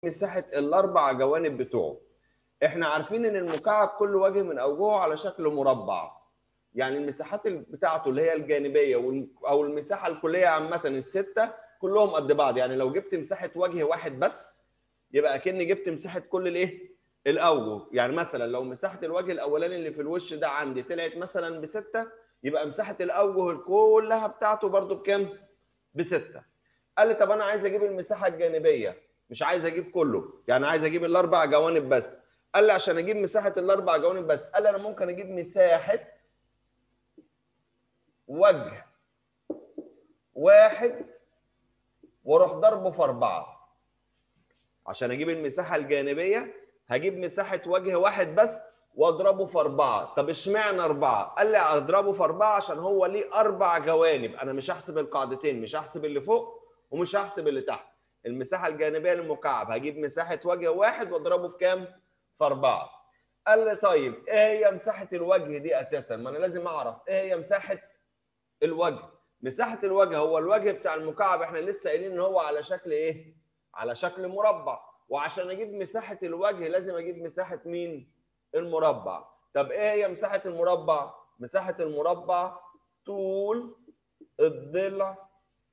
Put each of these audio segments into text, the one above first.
مساحه الاربع جوانب بتوعه احنا عارفين ان المكعب كل وجه من اوجهه على شكل مربع يعني المساحات بتاعته اللي هي الجانبيه وال- او المساحه الكليه عامه السته كلهم قد بعض يعني لو جبت مساحه وجه واحد بس يبقى اكني جبت مساحه كل الايه الاوجه يعني مثلا لو مساحه الوجه الاولاني اللي في الوش ده عندي طلعت مثلا بسته يبقى مساحه الاوجه كلها بتاعته برضو بكام بسته قال لي طب انا عايز اجيب المساحه الجانبيه مش عايز اجيب كله يعني عايز اجيب الاربع جوانب بس قال لي عشان اجيب مساحه الاربع جوانب بس قال لي انا ممكن اجيب مساحه وجه واحد واروح ضربه في اربعه عشان اجيب المساحه الجانبيه هجيب مساحه وجه واحد بس واضربه في اربعه طب اشمعنى اربعه قال لي اضربه في اربعه عشان هو ليه اربع جوانب انا مش هحسب القاعدتين مش هحسب اللي فوق ومش هحسب اللي تحت المساحه الجانبيه للمكعب هجيب مساحه وجه واحد واضربه في كام في اربعه قال لي طيب ايه هي مساحه الوجه دي اساسا ما انا لازم اعرف ايه هي مساحه الوجه مساحه الوجه هو الوجه بتاع المكعب احنا لسه قايلين ان هو على شكل ايه على شكل مربع وعشان اجيب مساحه الوجه لازم اجيب مساحه مين المربع طب ايه هي مساحه المربع مساحه المربع طول الضلع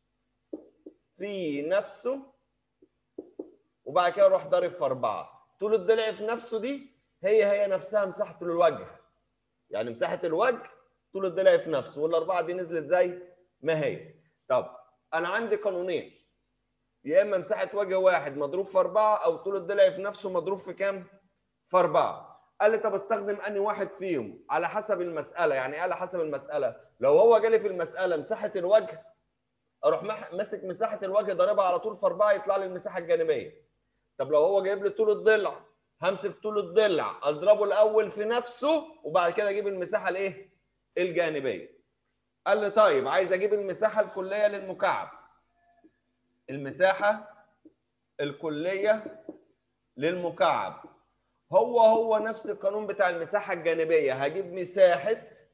في نفسه وبعد كده اروح ضارب في اربعه طول الضلع في نفسه دي هي هي نفسها مساحه الوجه يعني مساحه الوجه طول الضلع في نفسه والاربعه دي نزلت زي ما هي طب انا عندي قانونين يا اما مساحه وجه واحد مضروب في اربعه او طول الضلع في نفسه مضروب في كام؟ في اربعه قال لي طب استخدم انهي واحد فيهم على حسب المساله يعني ايه على حسب المساله لو هو جالي في المساله مساحه الوجه اروح مح- ماسك مساحه الوجه ضاربها على طول في اربعه يطلع لي المساحه الجانبيه طب لو هو جايب لي طول الضلع همسك طول الضلع اضربه الاول في نفسه وبعد كده اجيب المساحه الايه الجانبيه قال لي طيب عايز اجيب المساحه الكليه للمكعب المساحه الكليه للمكعب هو هو نفس القانون بتاع المساحه الجانبيه هجيب مساحه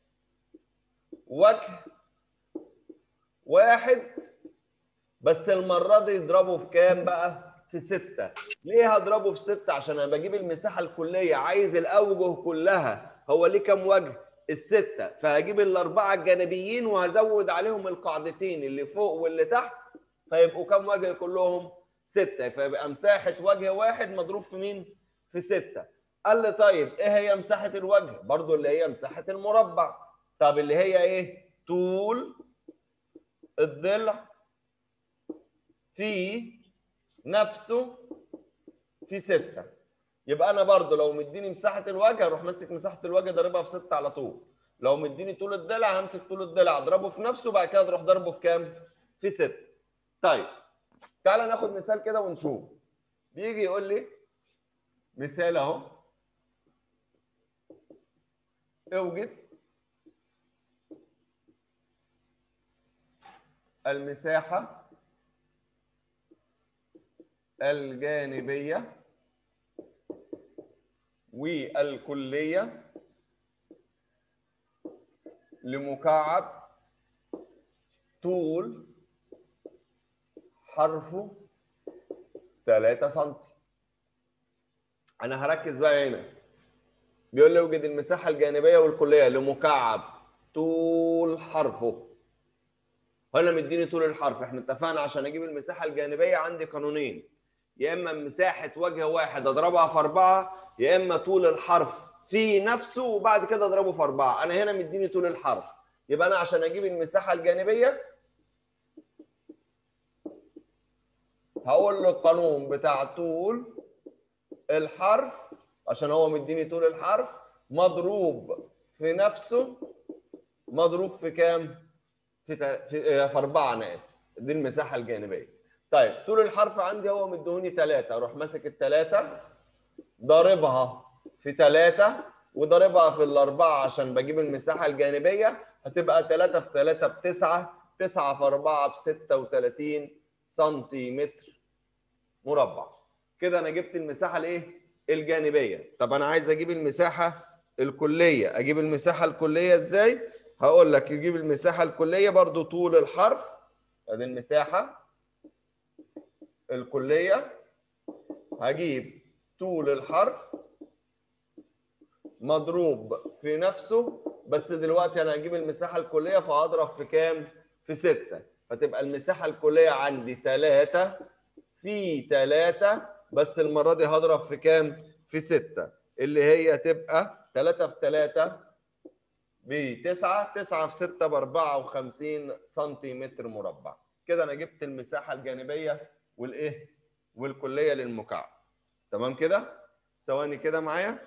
وجه واحد بس المره دي اضربه في كام بقى في ستة ليه هضربه في ستة عشان انا بجيب المساحه الكليه عايز الاوجه كلها هو ليه كام وجه الستة فهجيب الأربعة الجانبيين وهزود عليهم القاعدتين اللي فوق واللي تحت فيبقوا كام وجه كلهم؟ ستة فيبقى مساحة وجه واحد مضروب في مين؟ في ستة قال لي طيب إيه هي مساحة الوجه؟ برضو اللي هي مساحة المربع طب اللي هي إيه؟ طول الضلع في نفسه في ستة يبقى انا برضو لو مديني مساحه الوجه اروح ماسك مساحه الوجه ضاربها في 6 على طول لو مديني طول الضلع همسك طول الضلع اضربه في نفسه وبعد كده اروح ضربه في كام في 6 طيب تعالى ناخد مثال كده ونشوف بيجي يقول لي مثال اهو اوجد المساحه الجانبيه والكلية لمكعب طول حرفه 3 سم انا هركز بقى هنا بيقول لي اوجد المساحة الجانبية والكلية لمكعب طول حرفه هنا مديني طول الحرف احنا اتفقنا عشان اجيب المساحة الجانبية عندي قانونين يا اما مساحه وجه واحد اضربها في اربعه يا اما طول الحرف في نفسه وبعد كده اضربه في اربعه انا هنا مديني طول الحرف يبقى انا عشان اجيب المساحه الجانبيه هقول له القانون بتاع طول الحرف عشان هو مديني طول الحرف مضروب في نفسه مضروب في كام؟ في تا- في, آه، في اربعه انا اسف دي المساحه الجانبيه طيب طول الحرف عندي هو مديهوني ثلاثة اروح ماسك الثلاثة ضاربها في ثلاثة وضاربها في الأربعة عشان بجيب المساحة الجانبية هتبقى ثلاثة في ثلاثة بتسعة تسعة في أربعة بستة وثلاثين سنتيمتر مربع كده أنا جبت المساحة الإيه؟ الجانبية طب أنا عايز أجيب المساحة الكلية أجيب المساحة الكلية إزاي؟ هقول لك يجيب المساحة الكلية برضو طول الحرف ادي المساحة الكلية هجيب طول الحرف مضروب في نفسه بس دلوقتي انا هجيب المساحه الكليه فهضرب في كام؟ في 6 فتبقى المساحه الكليه عندي 3 في 3 بس المره دي هضرب في كام؟ في 6 اللي هي تبقى 3 في 3 ب 9 9 في 6 ب 54 سنتيمتر مربع كده انا جبت المساحه الجانبيه والايه؟ والكليه للمكعب تمام كده؟ ثواني كده معايا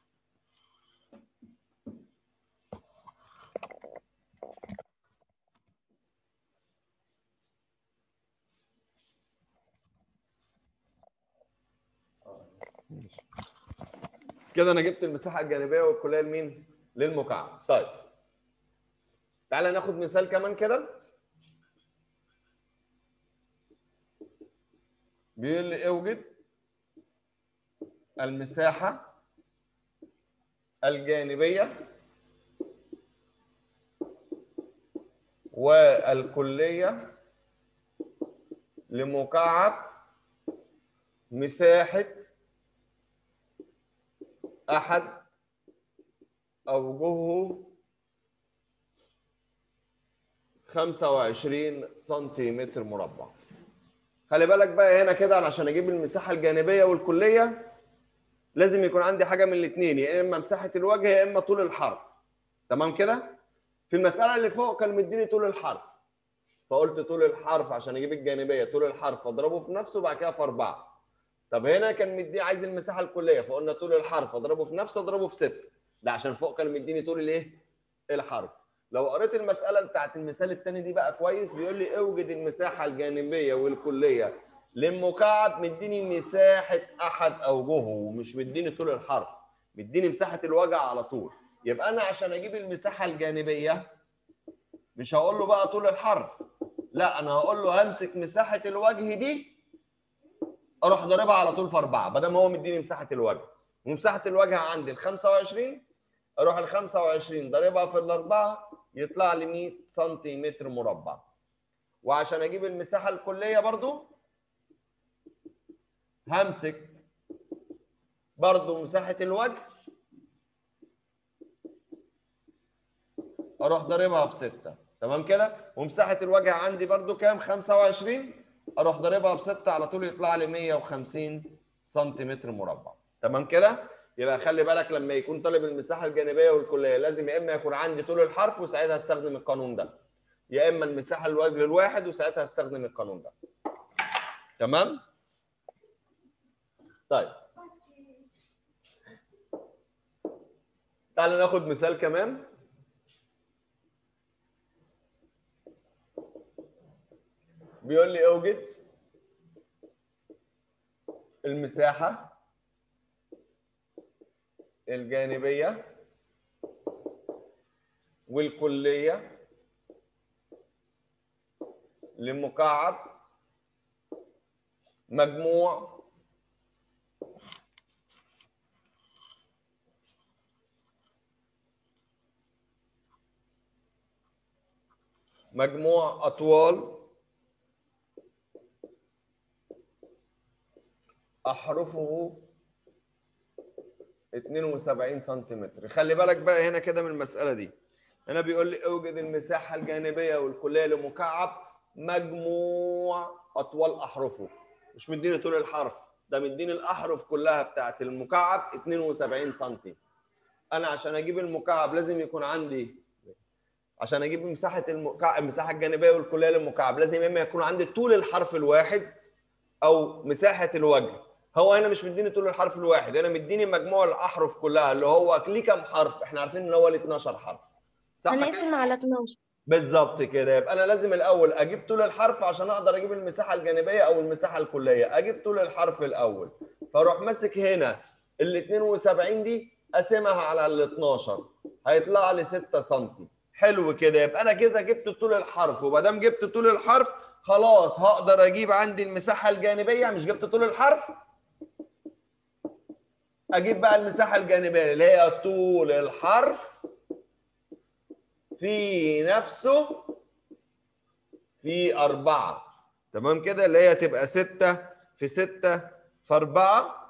كده انا جبت المساحه الجانبيه والكليه لمين؟ للمكعب. طيب. تعالى ناخد مثال كمان كده. بيقول لي اوجد المساحه الجانبيه والكليه لمكعب مساحه أحد أوجهه 25 سنتيمتر مربع. خلي بالك بقى هنا كده علشان أجيب المساحة الجانبية والكلية لازم يكون عندي حاجة من الاتنين يا إما مساحة الوجه يا إما طول الحرف. تمام كده؟ في المسألة اللي فوق كان مديني طول الحرف. فقلت طول الحرف عشان أجيب الجانبية طول الحرف أضربه في نفسه وبعد كده في أربعة. طب هنا كان مدي عايز المساحه الكليه فقلنا طول الحرف اضربه في نفسه اضربه في 6 ده عشان فوق كان مديني طول الايه الحرف لو قريت المساله بتاعت المثال الثاني دي بقى كويس بيقول لي اوجد المساحه الجانبيه والكليه للمكعب مديني مساحه احد اوجهه ومش مديني طول الحرف مديني مساحه الوجع على طول يبقى انا عشان اجيب المساحه الجانبيه مش هقول له بقى طول الحرف لا انا هقول له همسك مساحه الوجه دي اروح ضاربها على طول في اربعه بدل ما هو مديني مساحه الوجه ومساحه الوجه عندي ال 25 اروح ال 25 ضاربها في الاربعه يطلع لي 100 سنتيمتر مربع وعشان اجيب المساحه الكليه برضو همسك برضو مساحه الوجه اروح ضاربها في 6 تمام كده ومساحه الوجه عندي برضو كام 25 اروح ضاربها في 6 على طول يطلع لي 150 سنتيمتر مربع تمام كده يبقى خلي بالك لما يكون طالب المساحه الجانبيه والكليه لازم يا اما يكون عندي طول الحرف وساعتها استخدم القانون ده يا اما المساحه الوجه الواحد وساعتها استخدم القانون ده تمام طيب تعالى ناخد مثال كمان بيقول لي اوجد المساحة الجانبية والكلية لمكعب مجموع مجموع أطوال احرفه 72 سنتيمتر خلي بالك بقى هنا كده من المساله دي هنا بيقول لي اوجد المساحه الجانبيه والكليه لمكعب مجموع اطوال احرفه مش مديني طول الحرف ده مديني الاحرف كلها بتاعت المكعب 72 سم انا عشان اجيب المكعب لازم يكون عندي عشان اجيب مساحه المكعب المساحه الجانبيه والكليه للمكعب لازم اما يكون عندي طول الحرف الواحد او مساحه الوجه هو هنا مش مديني طول الحرف الواحد هنا مديني مجموع الاحرف كلها اللي هو ليه كام حرف احنا عارفين ان هو ليه 12 حرف صح كده؟ هنقسم على 12 بالظبط كده يبقى انا لازم الاول اجيب طول الحرف عشان اقدر اجيب المساحه الجانبيه او المساحه الكليه اجيب طول الحرف الاول فاروح ماسك هنا ال 72 دي اقسمها على ال 12 هيطلع لي 6 سم حلو كده يبقى انا كده جبت طول الحرف وما دام جبت طول الحرف خلاص هقدر اجيب عندي المساحه الجانبيه مش جبت طول الحرف اجيب بقى المساحه الجانبيه اللي هي طول الحرف في نفسه في أربعة تمام كده اللي هي تبقى ستة في ستة في 4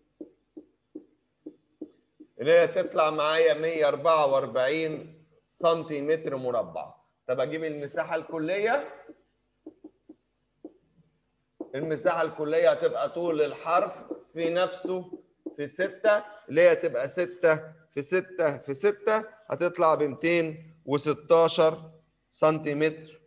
اللي هي تطلع معايا 144 سنتيمتر مربع طب اجيب المساحه الكليه المساحه الكليه هتبقى طول الحرف في نفسه في 6 اللي هي تبقى 6 في 6 في 6 هتطلع ب 216 سنتيمتر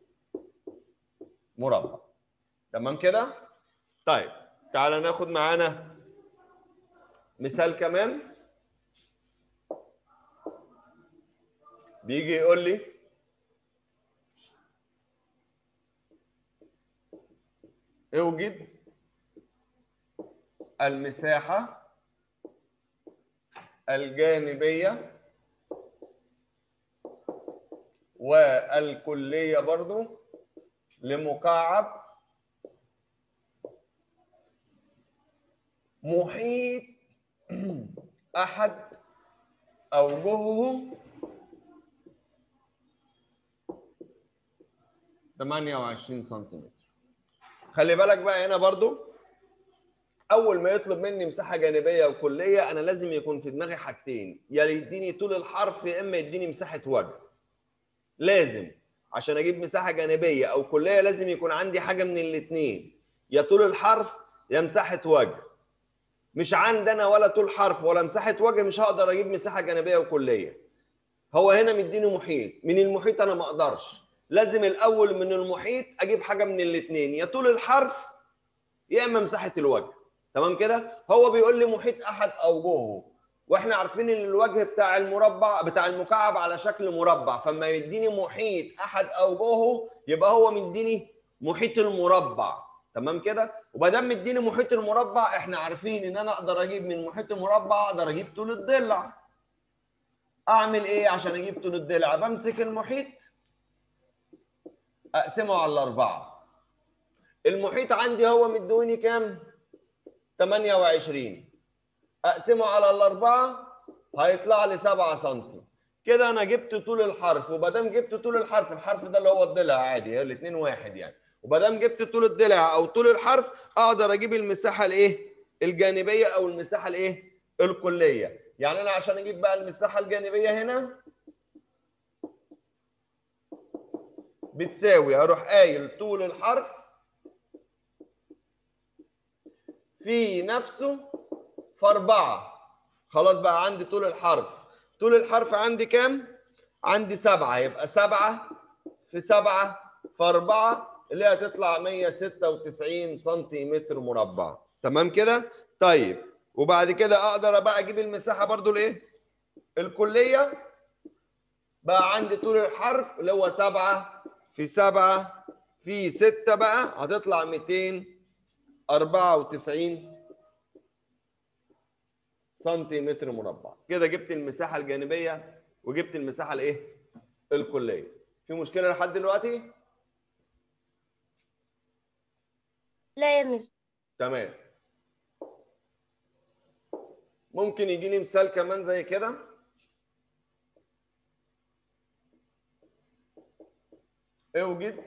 مربع تمام كده طيب تعالى ناخد معانا مثال كمان بيجي يقول لي اوجد المساحة الجانبية والكلية برضو لمكعب محيط أحد أوجهه 28 سنتيمتر خلي بالك بقى هنا برضو اول ما يطلب مني مساحه جانبيه وكليه انا لازم يكون في دماغي حاجتين يا يديني طول الحرف يا اما يديني مساحه وجه لازم عشان اجيب مساحه جانبيه او كليه لازم يكون عندي حاجه من الاثنين يا طول الحرف يا مساحه وجه مش عندي انا ولا طول حرف ولا مساحه وجه مش هقدر اجيب مساحه جانبيه وكليه هو هنا مديني محيط من المحيط انا ما اقدرش لازم الاول من المحيط اجيب حاجه من الاثنين يا طول الحرف يا اما مساحه الوجه تمام كده هو بيقول لي محيط احد اوجهه واحنا عارفين ان الوجه بتاع المربع بتاع المكعب على شكل مربع فما يديني محيط احد اوجهه يبقى هو مديني محيط المربع تمام كده وما دام مديني محيط المربع احنا عارفين ان انا اقدر اجيب من محيط المربع اقدر اجيب طول الضلع اعمل ايه عشان اجيب طول الضلع بمسك المحيط اقسمه على الاربعه المحيط عندي هو مدوني كام 28 اقسمه على الاربعه هيطلع لي 7 سم كده انا جبت طول الحرف وما دام جبت طول الحرف الحرف ده اللي هو الضلع عادي الاثنين واحد يعني وما دام جبت طول الضلع او طول الحرف اقدر اجيب المساحه الايه الجانبيه او المساحه الايه الكليه يعني انا عشان اجيب بقى المساحه الجانبيه هنا بتساوي هروح قايل طول الحرف في نفسه في أربعة خلاص بقى عندي طول الحرف طول الحرف عندي كام؟ عندي سبعة يبقى سبعة في سبعة في أربعة اللي هتطلع 196 سنتيمتر مربع تمام كده؟ طيب وبعد كده أقدر بقى أجيب المساحة برضو الإيه؟ الكلية بقى عندي طول الحرف اللي هو سبعة في سبعة في ستة بقى هتطلع 294 سنتيمتر مربع كده جبت المساحة الجانبية وجبت المساحة الايه؟ الكلية في مشكلة لحد دلوقتي؟ لا يا مس تمام ممكن يجي لي مثال كمان زي كده اوجد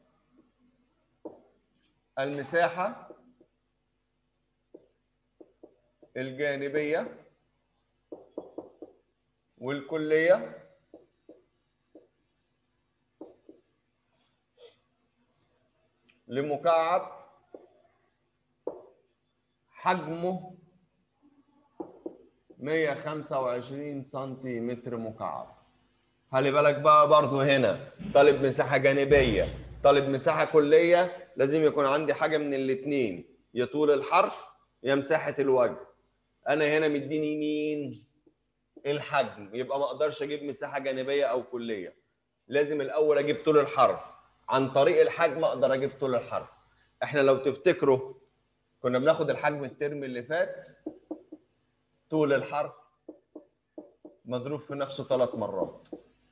المساحة الجانبية والكلية لمكعب حجمه 125 سنتيمتر مكعب خلي بالك بقى برضو هنا طالب مساحة جانبية طالب مساحة كلية لازم يكون عندي حاجة من الاتنين يا طول الحرف يا مساحة الوجه أنا هنا مديني مين؟ الحجم يبقى ما أقدرش أجيب مساحة جانبية أو كلية لازم الأول أجيب طول الحرف عن طريق الحجم أقدر أجيب طول الحرف إحنا لو تفتكروا كنا بناخد الحجم الترم اللي فات طول الحرف مضروب في نفسه ثلاث مرات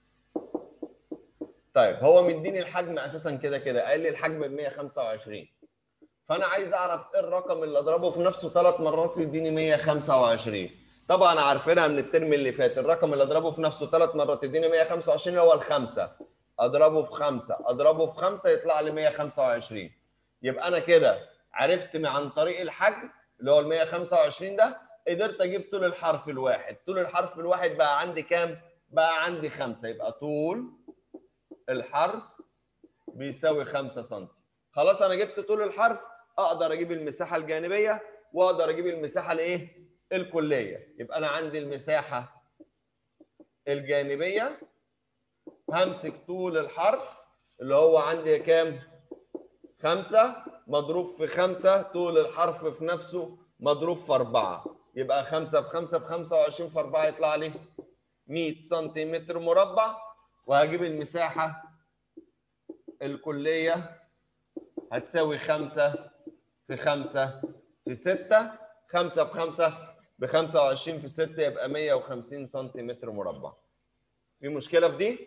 طيب هو مديني الحجم اساسا كده كده قال لي الحجم ب 125 فانا عايز اعرف ايه الرقم اللي اضربه في نفسه ثلاث مرات يديني 125 طبعا عارفينها من الترم اللي فات الرقم اللي اضربه في نفسه ثلاث مرات يديني 125 اللي هو الخمسه اضربه في خمسه اضربه في خمسه يطلع لي 125 يبقى انا كده عرفت من- عن طريق الحجم اللي هو ال 125 ده قدرت اجيب طول الحرف الواحد طول الحرف الواحد بقى عندي كام بقى عندي خمسة يبقى طول الحرف بيساوي 5 سم خلاص انا جبت طول الحرف اقدر اجيب المساحه الجانبيه واقدر اجيب المساحه الايه الكليه يبقى انا عندي المساحه الجانبيه همسك طول الحرف اللي هو عندي كام خمسة مضروب في خمسة طول الحرف في نفسه مضروب في أربعة يبقى خمسة في خمسة في خمسة وعشرين في أربعة يطلع لي 100 سنتيمتر مربع وهجيب المساحة الكلية هتساوي خمسة في خمسة في ستة خمسة بخمسة بخمسة وعشرين في ستة يبقى مية وخمسين سنتيمتر مربع في مشكلة في دي؟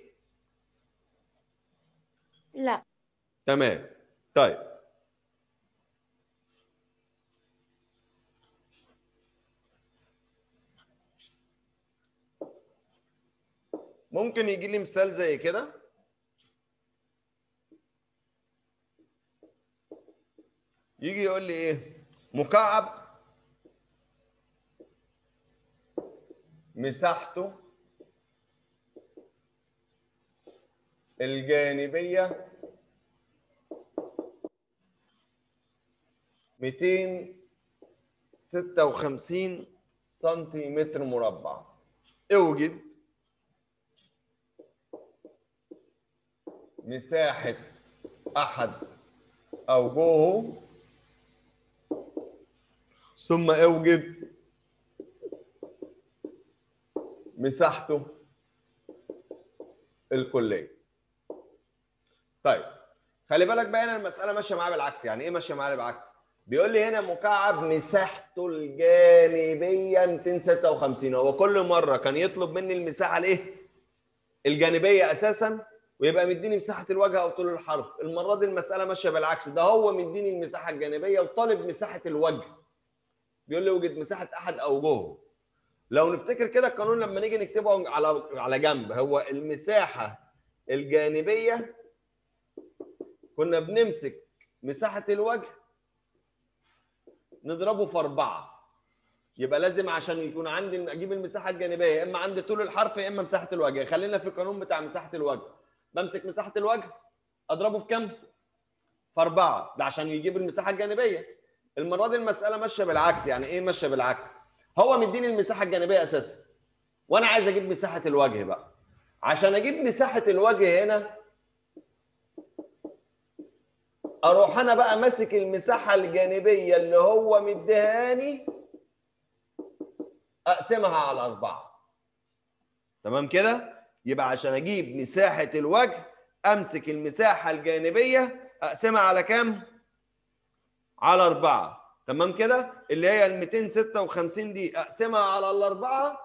لا تمام طيب ممكن يجي لي مثال زي كده يجي يقول لي ايه مكعب مساحته الجانبيه 256 سنتيمتر مربع اوجد مساحة أحد أوجهه ثم اوجد مساحته الكلية طيب خلي بالك بقى هنا المسألة ماشية معايا بالعكس يعني إيه ماشية معايا بالعكس؟ بيقول لي هنا مكعب مساحته الجانبية 256 هو كل مرة كان يطلب مني المساحة الإيه؟ الجانبية أساسا ويبقى مديني مساحة الوجه أو طول الحرف المرة دي المسألة ماشية بالعكس ده هو مديني المساحة الجانبية وطالب مساحة الوجه بيقول لي وجد مساحة أحد أوجهه لو نفتكر كده القانون لما نيجي نكتبه على على جنب هو المساحة الجانبية كنا بنمسك مساحة الوجه نضربه في أربعة يبقى لازم عشان يكون عندي اجيب المساحه الجانبيه يا اما عندي طول الحرف يا اما مساحه الوجه خلينا في القانون بتاع مساحه الوجه بمسك مساحه الوجه اضربه في كام في أربعة ده عشان يجيب المساحه الجانبيه المره دي المساله ماشيه بالعكس يعني ايه ماشيه بالعكس هو مديني المساحه الجانبيه اساسا وانا عايز اجيب مساحه الوجه بقى عشان اجيب مساحه الوجه هنا اروح انا بقى ماسك المساحه الجانبيه اللي هو مديهاني اقسمها على أربعة تمام كده يبقى عشان اجيب مساحة الوجه امسك المساحة الجانبية اقسمها على كام على أربعة تمام كده اللي هي ال 256 دي اقسمها على الأربعة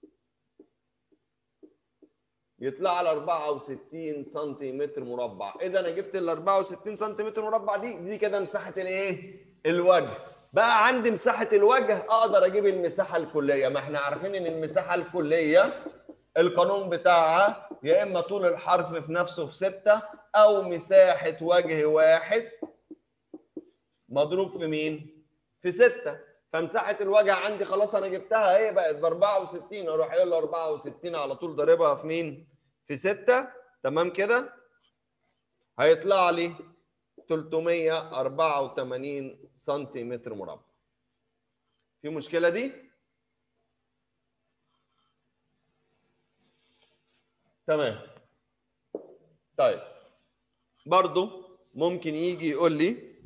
يطلع على 64 سنتيمتر مربع اذا انا جبت ال 64 سنتيمتر مربع دي دي كده مساحة الايه الوجه بقى عندي مساحة الوجه أقدر أجيب المساحة الكلية، ما إحنا عارفين إن المساحة الكلية القانون بتاعها يا إما طول الحرف في نفسه في ستة أو مساحة وجه واحد مضروب في مين؟ في ستة، فمساحة الوجه عندي خلاص أنا جبتها هي بقت ب 64 أروح قايل له 64 على طول ضاربها في مين؟ في ستة، تمام كده؟ هيطلع لي 384 سنتيمتر مربع في مشكلة دي؟ تمام طيب برضو ممكن يجي يقول لي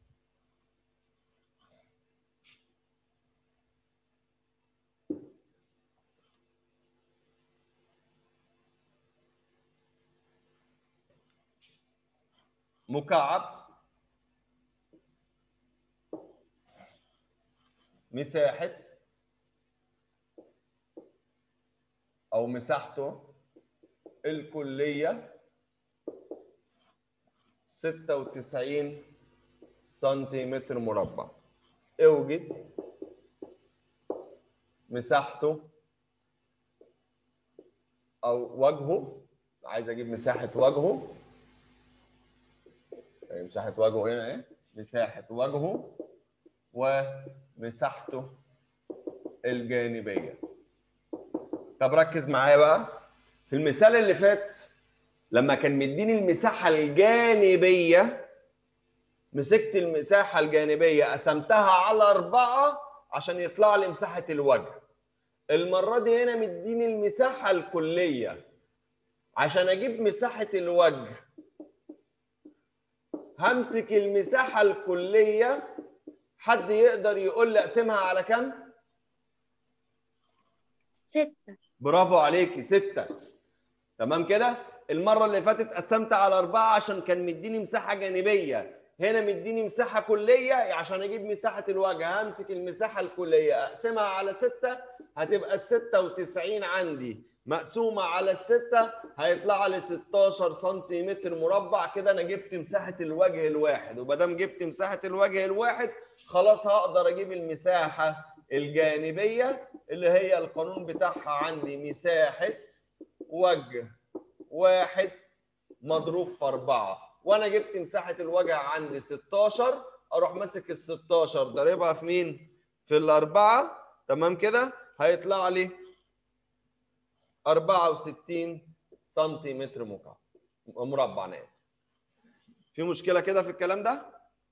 مكعب مساحة أو مساحته الكلية 96 سنتيمتر مربع اوجد مساحته أو وجهه عايز أجيب مساحة وجهه أهي مساحة وجهه هنا إيه مساحه وجهه ومساحته الجانبيه طب ركز معايا بقى في المثال اللي فات لما كان مديني المساحه الجانبيه مسكت المساحه الجانبيه قسمتها على أربعة عشان يطلع لي مساحه الوجه المره دي هنا مديني المساحه الكليه عشان اجيب مساحه الوجه همسك المساحه الكليه حد يقدر يقول لي اقسمها على كام ستة برافو عليكي ستة تمام كده المرة اللي فاتت قسمت على أربعة عشان كان مديني مساحة جانبية هنا مديني مساحة كلية عشان أجيب مساحة الوجه همسك المساحة الكلية أقسمها على ستة هتبقى الستة وتسعين عندي مقسومة على الستة هيطلع لي 16 سنتيمتر مربع كده أنا جبت مساحة الوجه الواحد ومادام جبت مساحة الوجه الواحد خلاص هقدر أجيب المساحة الجانبية اللي هي القانون بتاعها عندي مساحة وجه واحد مضروب في أربعة وأنا جبت مساحة الوجه عندي 16 أروح ماسك ال 16 ضاربها في مين؟ في الأربعة تمام كده؟ هيطلع لي 64 سنتيمتر مكعب مربع أنا آسف. في مشكلة كده في الكلام ده؟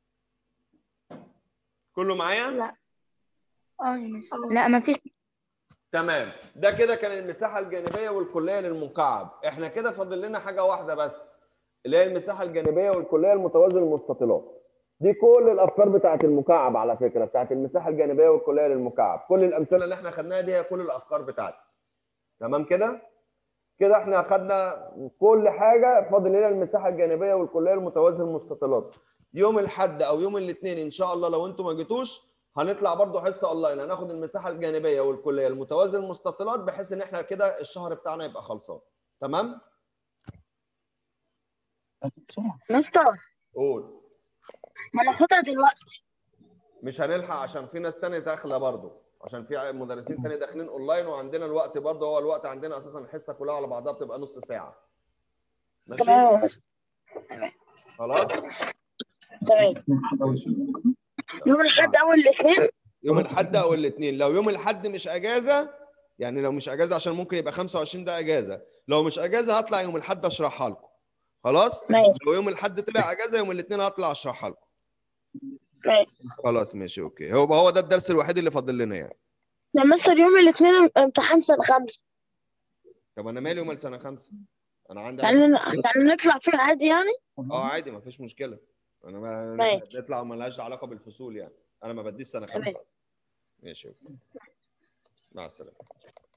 كله معايا؟ لا اه يا مس لا ما فيش تمام ده كده كان المساحه الجانبيه والكليه للمكعب احنا كده فاضل لنا حاجه واحده بس اللي هي المساحه الجانبيه والكليه المتوازي للمستطيلات دي كل الافكار بتاعه المكعب على فكره بتاعه المساحه الجانبيه والكليه للمكعب كل الامثله اللي احنا خدناها دي هي كل الافكار بتاعتي تمام كده كده احنا خدنا كل حاجه فاضل لنا المساحه الجانبيه والكليه المتوازي للمستطيلات يوم الاحد او يوم الاثنين ان شاء الله لو انتم ما جيتوش هنطلع برضو حصه اونلاين هناخد المساحه الجانبيه والكليه المتوازي المستطيلات بحيث ان احنا كده الشهر بتاعنا يبقى خلصان تمام مستر قول ما ناخدها دلوقتي مش هنلحق عشان في ناس تانية داخله برضو عشان في مدرسين تاني داخلين اونلاين وعندنا الوقت برضو هو الوقت عندنا اساسا الحصه كلها على بعضها بتبقى نص ساعه ماشي تمام يا مستر خلاص تمام يوم الاحد اول الاثنين يوم الاحد او الاثنين لو يوم الاحد مش اجازه يعني لو مش اجازه عشان ممكن يبقى 25 ده اجازه لو مش اجازه هطلع يوم الاحد اشرحها لكم خلاص ماشي لو يوم الاحد طلع اجازه يوم الاثنين هطلع اشرحها لكم ماشي خلاص ماشي اوكي هو هو ده الدرس الوحيد اللي فاضل لنا يعني يا مستر يوم الاثنين امتحان سنة خمسة طب انا مالي يوم سنه خمسه انا عندي يعني يعني نطلع فيه عادي يعني اه عادي ما فيش مشكله انا ما ماشي. نطلع وما لهاش علاقه بالفصول يعني انا ما بديش سنه تمام. خمسه ماشي اوكي مع السلامه